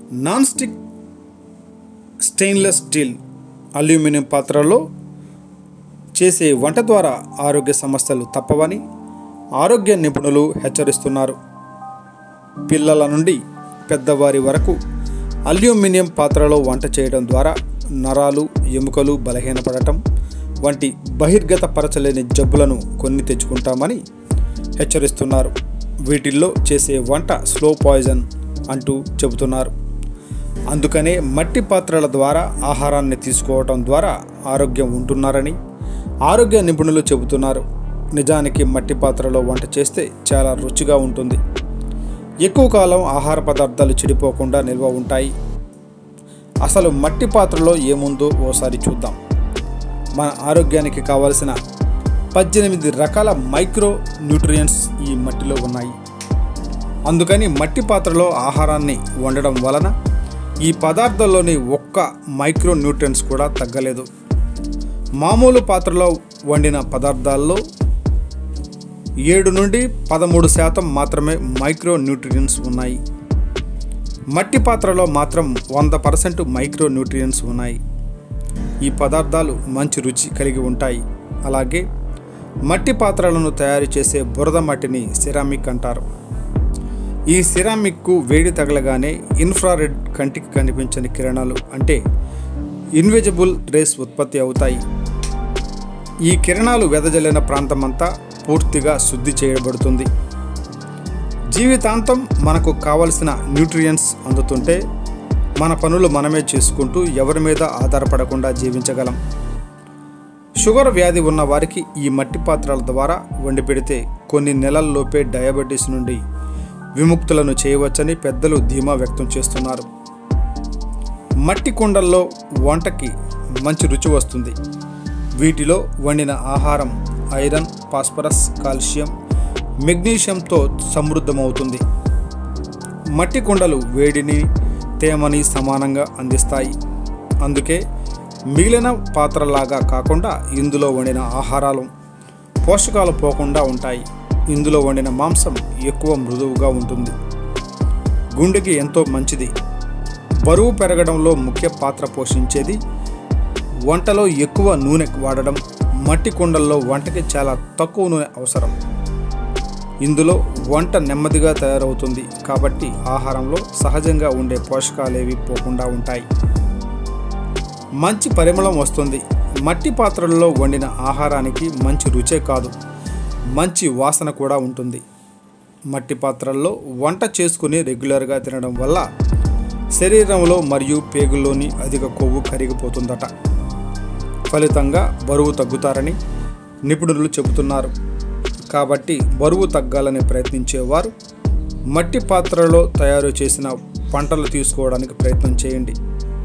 non stick stainless steel aluminium పాత్రలో చేసే వంట ద్వారా ఆరోగ్య సమస్యలు తప్పవని ఆరోగ్య నిపుణులు హెచ్చరిస్తున్నారు పిల్లల నుండి పెద్దవారి వరకు అల్యూమినియం పాత్రలో వంట చేయడం ద్వారా నరాలు ఎముకలు బలహీనపడటం వంటి బహిర్గత పరచలేని జబ్బులను కొన్ని తెచ్చుకుంటామని హెచ్చరిస్తున్నారు వీటిల్లో చేసే వంట స్లో పాయిజన్ అంటూ చెబుతున్నారు అందుకనే మట్టి పాత్రల ద్వారా ఆహారాన్ని తీసుకోవటం ద్వారా ఆరోగ్యం ఉంటున్నారని ఆరోగ్య నిపుణులు చెబుతున్నారు నిజానికి మట్టి పాత్రలో వంట చేస్తే చాలా రుచిగా ఉంటుంది ఎక్కువ కాలం ఆహార పదార్థాలు చెడిపోకుండా నిల్వ ఉంటాయి అసలు మట్టి పాత్రలో ఏముందో ఓసారి చూద్దాం మన ఆరోగ్యానికి కావలసిన పద్దెనిమిది రకాల మైక్రో న్యూట్రియంట్స్ ఈ మట్టిలో ఉన్నాయి అందుకని మట్టి పాత్రలో ఆహారాన్ని వండడం వలన ఈ పదార్థంలోని ఒక్క మైక్రో న్యూట్రియంట్స్ కూడా తగ్గలేదు మామూలు పాత్రలో వండిన పదార్థాల్లో ఏడు నుండి పదమూడు శాతం మాత్రమే మైక్రో న్యూట్రియంట్స్ ఉన్నాయి మట్టి పాత్రలో మాత్రం వంద పర్సెంట్ మైక్రో న్యూట్రియంట్స్ ఉన్నాయి ఈ పదార్థాలు మంచి రుచి కలిగి ఉంటాయి అలాగే మట్టి పాత్రలను తయారు చేసే బురద మట్టిని సిరామిక్ అంటారు ఈ సిరామిక్కు వేడి తగలగానే ఇన్ఫ్రారెడ్ కంటికి కనిపించని కిరణాలు అంటే ఇన్విజిబుల్ రేస్ ఉత్పత్తి అవుతాయి ఈ కిరణాలు వెదజల్లిన ప్రాంతమంతా పూర్తిగా శుద్ధి చేయబడుతుంది జీవితాంతం మనకు కావలసిన న్యూట్రియంట్స్ అందుతుంటే మన పనులు మనమే చేసుకుంటూ ఎవరి మీద ఆధారపడకుండా జీవించగలం షుగర్ వ్యాధి ఉన్న వారికి ఈ మట్టి పాత్రల ద్వారా వండి పెడితే కొన్ని నెలల్లోపే డయాబెటీస్ నుండి విముక్తులను చేయవచ్చని పెద్దలు ధీమా వ్యక్తం చేస్తున్నారు మట్టి కుండల్లో వంటకి మంచి రుచి వస్తుంది వీటిలో వండిన ఆహారం ఐరన్ ఫాస్ఫరస్ కాల్షియం మెగ్నీషియంతో సమృద్ధమవుతుంది మట్టి కుండలు వేడిని తేమని సమానంగా అందిస్తాయి అందుకే మిగిలిన పాత్రలాగా కాకుండా ఇందులో వండిన ఆహారాలు పోషకాలు పోకుండా ఉంటాయి ఇందులో వండిన మాంసం ఎక్కువ మృదువుగా ఉంటుంది గుండెకి ఎంతో మంచిది బరువు పెరగడంలో ముఖ్య పాత్ర పోషించేది వంటలో ఎక్కువ నూనె వాడడం మట్టి కుండల్లో వంటకి చాలా తక్కువ నూనె అవసరం ఇందులో వంట నెమ్మదిగా తయారవుతుంది కాబట్టి ఆహారంలో సహజంగా ఉండే పోషకాలేవి పోకుండా ఉంటాయి మంచి పరిమళం వస్తుంది మట్టి పాత్రల్లో వండిన ఆహారానికి మంచి రుచే కాదు మంచి వాసన కూడా ఉంటుంది మట్టి పాత్రల్లో వంట చేసుకుని రెగ్యులర్గా తినడం వల్ల శరీరంలో మరియు పేగుల్లోని అధిక కొవ్వు కరిగిపోతుందట ఫలితంగా బరువు తగ్గుతారని నిపుణులు చెబుతున్నారు కాబట్టి బరువు తగ్గాలని ప్రయత్నించేవారు మట్టి పాత్రలో తయారు చేసిన పంటలు తీసుకోవడానికి ప్రయత్నం చేయండి